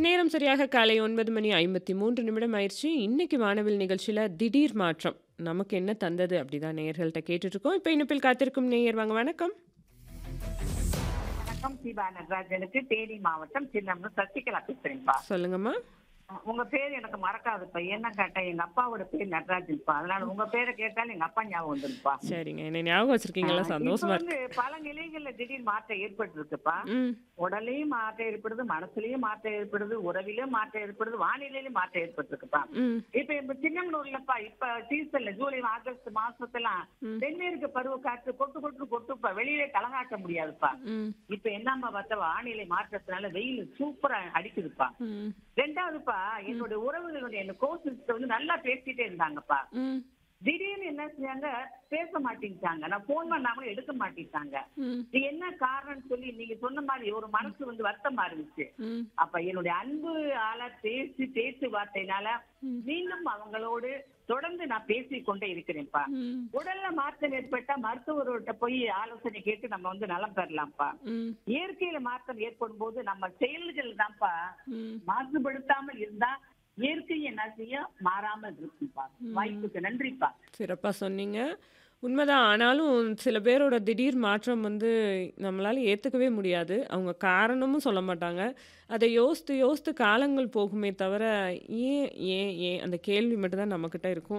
நேரம் சரியாக காலை 9 மணி 53 நிமிடம் ஆயிருச்சு. இன்னைக்கு வானவில் நிகழ்ச்சியில திடீர் மாற்றம். நமக்கு என்ன தந்தது? அப்படிதான் நேயர்கள்ட்ட கேட்டுட்ருக்கோம். இப்ப இணைப்பில் காத்திருக்கும் நேயர் வாங்க வணக்கம். வணக்கம் தீபா நடராஜனுக்கு தேனி மாவட்டம் சின்னம்னு சசிகலா பேசுறேன்ப்பா சொல்லுங்கம்மா. உங்க பேர் எனக்கு மறக்காதுப்பா என்ன கேட்டா எங்க அப்பாவோட பேர் நடராஜன்ப்பா அதனால உங்க பேரை கேட்டாலும் எங்க அப்பா ஞாபகம் வந்துருப்பா சரிங்க. என்னை ஞாபகம் வச்சிருக்கீங்கல்ல இப்ப சந்தோஷமா இருக்கு. வந்து பல நிலைகள்ல திடீர் மாற்றம் ஏற்பட்டு இருக்குப்பா ம். உடலையும் மாற்றம் ஏற்படுது மனசுலயும் மாற்றம் ஏற்படுது உறவிலும் மாற்றம் ஏற்படுது வானிலையிலும் மாற்றம் ஏற்பட்டு இருக்குப்பா ம். இப்ப இப்ப சின்னமனூர்லப்பா இப்ப சீசன்ல ஜூலை ஆகஸ்ட் மாசத்துலாம் ம். தென்மேற்கு பருவ காற்று கொட்டு கொட்டு கொட்டுப்பா வெளியிலே களங்காட்ட முடியாதுப்பா ம். இப்ப என்னம்மா பார்த்தா வானிலை மாற்றத்தினால வெயில் சூப்பரா அடிக்குதுப்பா ம். ரெண்டாவதுப்பா என்னுடைய உறவுகளுடைய என்ன கோசிஸ்டர் வந்து நல்லா பேசிட்டே இருந்தாங்கப்பா ம். திடீர்னு என்ன செஞ்சாங்க பேச மாட்டேங்கிட்டாங்க நான் போன் பண்ணாமலும் எடுக்க மாட்டேங்கிட்டாங்க ம். இது என்ன காரணம்னு சொல்லி நீங்க சொன்ன மாதிரி ஒரு மனசு வந்து வருத்தமா இருந்துச்சு ம். அப்ப என்னுடைய அன்பு ஆள பேசி பேச்சு வார்த்தையினால ம். மீண்டும் அவங்களோடு தொடர்ந்து நான் பேசிக் கொண்டே இருக்கிறேன்ப்பா ம். உடல்ல மாற்றம் ஏற்பட்டா மருத்துவர்கிட்ட போய் ஆலோசனை கேட்டு நம்ம வந்து நலம் பெறலாம்ப்பா ம். இயற்கையில மாற்றம் ஏற்படும் போது நம்ம செயல்கள் தான்ப்பா ம். மாசுபடுத்தாமல் இருந்தா இயற்கை என்ன செய்ய மாறாமல் இருக்கும்பா வாய்ப்புக்கு நன்றிப்பா சிறப்பா சொன்னீங்க. உண்மைதான். ஆனாலும் சில பேரோட திடீர் மாற்றம் வந்து நம்மளால ஏத்துக்கவே முடியாது. அவங்க காரணமும் சொல்ல மாட்டாங்க. அதை யோசித்து யோசித்து காலங்கள் போகுமே தவிர, ஏன் ஏன் ஏன் அந்த கேள்வி மட்டும் தான் நம்மகிட்ட இருக்கும்.